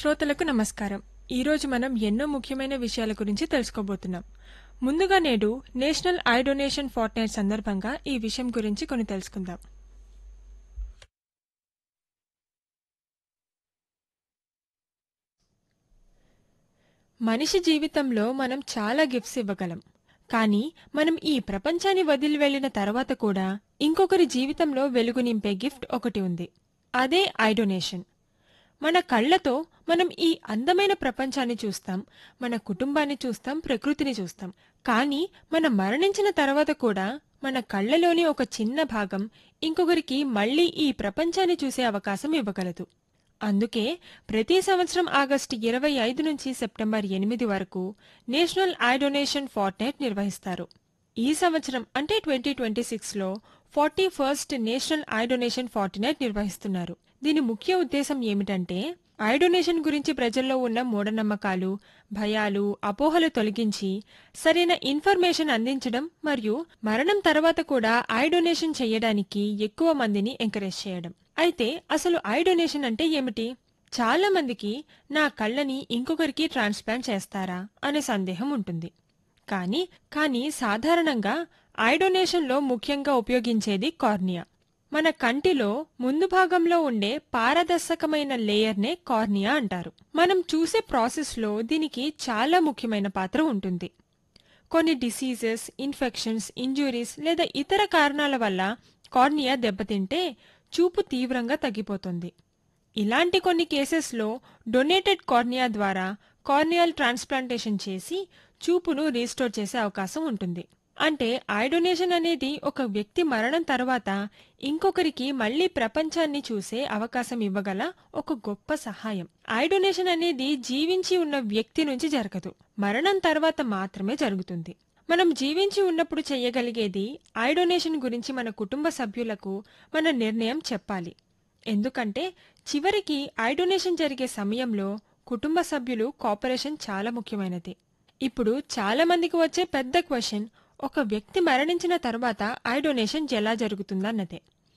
శ్రోతలకు నమస్కారం ఈరోజు మనం ఎన్నో ముఖ్యమైన విషయాల గురించి తెలుసుకోబోతున్నాం ముందుగా నేడు నేషనల్ ఐ డొనేషన్ ఫార్ట్నైట్ సందర్భంగా ఈ విషయం గురించి కొన్ని తెలుసుకుందాం మనిషి జీవితంలో మనం చాలా గిఫ్ట్స్ ఇవ్వగలం కానీ మనం ఈ ప్రపంచాన్ని వదిలి వెళ్ళిన తర్వాత కూడా ఇంకొకరి జీవితంలో వెలుగు నింపే గిఫ్ట్ ఒకటి ఉంది అదే ఐ డొనేషన్ మన కళ్ళతో మనం ఈ అందమైన ప్రపంచాన్ని చూస్తాం మన కుటుంబాన్ని చూస్తాం ప్రకృతిని చూస్తాం కానీ మనం మరణించిన తర్వాత కూడా మన కళ్ళలోని ఒక చిన్న భాగం ఇంకొకరికి మళ్ళీ ఈ ప్రపంచాన్ని చూసే అవకాశం ఇవ్వగలదు అందుకే ప్రతి సంవత్సరం ఆగస్టు ఇరవై ఐదు నుంచి సెప్టెంబర్ ఎనిమిది వరకు నేషనల్ ఐ డొనేషన్ ఫార్ట్నైట్ నిర్వహిస్తారు ఈ సంవత్సరం అంటే ట్వంటీ ట్వంటీ సిక్స్లో forty first national eye donation fortnight నిర్వహిస్తున్నారు దీని ముఖ్య ఉద్దేశం ఏమిటంటే ఐ డొనేషన్ గురించి ప్రజల్లో ఉన్న మూఢనమ్మకాలు భయాలు అపోహలు తొలగించి సరైన ఇన్ఫర్మేషన్ అందించడం మరియు మరణం తర్వాత కూడా ఐ డొనేషన్ చేయడానికి ఎక్కువ మందిని ఎంకరేజ్ చేయడం అయితే అసలు ఐ డొనేషన్ అంటే ఏమిటి చాలా మందికి నా కళ్ళని ఇంకొకరికి ట్రాన్స్ప్లాంట్ చేస్తారా అనే సందేహం ఉంటుంది కానీ కానీ సాధారణంగా ఐ డొనేషన్లో ముఖ్యంగా ఉపయోగించేది కార్నియా మన కంటిలో ముందు భాగంలో ఉండే పారదర్శకమైన లేయర్నే కార్నియా అంటారు మనం చూసే ప్రాసెస్లో దీనికి చాలా ముఖ్యమైన పాత్ర ఉంటుంది కొన్ని డిసీజెస్ ఇన్ఫెక్షన్స్ ఇంజురీస్ లేదా ఇతర కారణాల వల్ల కార్నియా దెబ్బతింటే చూపు తీవ్రంగా తగ్గిపోతుంది ఇలాంటి కొన్ని కేసెస్లో డొనేటెడ్ కార్నియా ద్వారా కార్నియల్ ట్రాన్స్ప్లాంటేషన్ చేసి చూపును రీస్టోర్ చేసే అవకాశం ఉంటుంది అంటే ఐ డొనేషన్ అనేది ఒక వ్యక్తి మరణం తర్వాత ఇంకొకరికి మళ్లీ ప్రపంచాన్ని చూసే అవకాశం ఇవ్వగల ఒక గొప్ప సహాయం ఐ డొనేషన్ అనేది జీవించి ఉన్న వ్యక్తి నుంచి జరగదు మరణం తర్వాత మాత్రమే జరుగుతుంది మనం జీవించి ఉన్నప్పుడు చేయగలిగేది ఐ డొనేషన్ గురించి మన కుటుంబ సభ్యులకు మన నిర్ణయం చెప్పాలి ఎందుకంటే చివరికి ఐ డొనేషన్ జరిగే సమయంలో కుటుంబ సభ్యులు కోఆపరేషన్ చాలా ముఖ్యమైనది ఇప్పుడు చాలా మందికి వచ్చే పెద్ద క్వశ్చన్ ఒక వ్యక్తి మరణించిన తర్వాత ఐ డొనేషన్ ఎలా జరుగుతుందన్నదే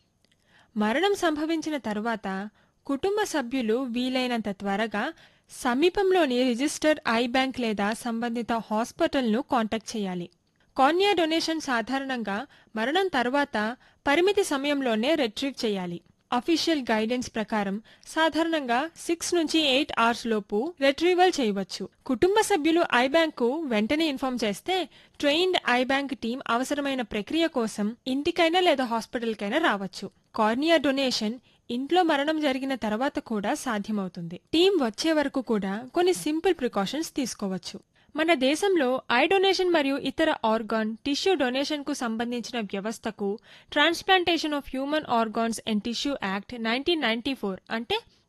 మరణం సంభవించిన తర్వాత కుటుంబ సభ్యులు వీలైనంత త్వరగా సమీపంలోని రిజిస్టర్డ్ ఐ బ్యాంక్ లేదా సంబంధిత హాస్పిటల్ను కాంటాక్ట్ చేయాలి కార్నియా డొనేషన్ సాధారణంగా మరణం తర్వాత పరిమితి సమయంలోనే రిట్రీవ్ చేయాలి అఫీషియల్ గైడెన్స్ ప్రకారం సాధారణంగా సిక్స్ నుంచి ఎయిట్ అవర్స్ లోపు రిట్రీవల్ చేయవచ్చు కుటుంబ సభ్యులు ఐ బ్యాంకు వెంటనే ఇన్ఫార్మ్ చేస్తే ట్రైన్డ్ ఐ బ్యాంక్ టీం అవసరమైన ప్రక్రియ కోసం ఇంటికైనా లేదా హాస్పిటల్కైనా రావచ్చు కార్నియా డొనేషన్ ఇంట్లో మరణం జరిగిన తర్వాత కూడా సాధ్యమవుతుంది టీం వచ్చే వరకు కూడా కొన్ని సింపుల్ ప్రికాషన్స్ తీసుకోవచ్చు మన దేశంలో ఐ డొనేషన్ మరియు ఇతర ఆర్గాన్ టిష్యూ డొనేషన్ కు సంబంధించిన వ్యవస్థకు transplantation of human organs and tissue act nineteen ninety four అంటే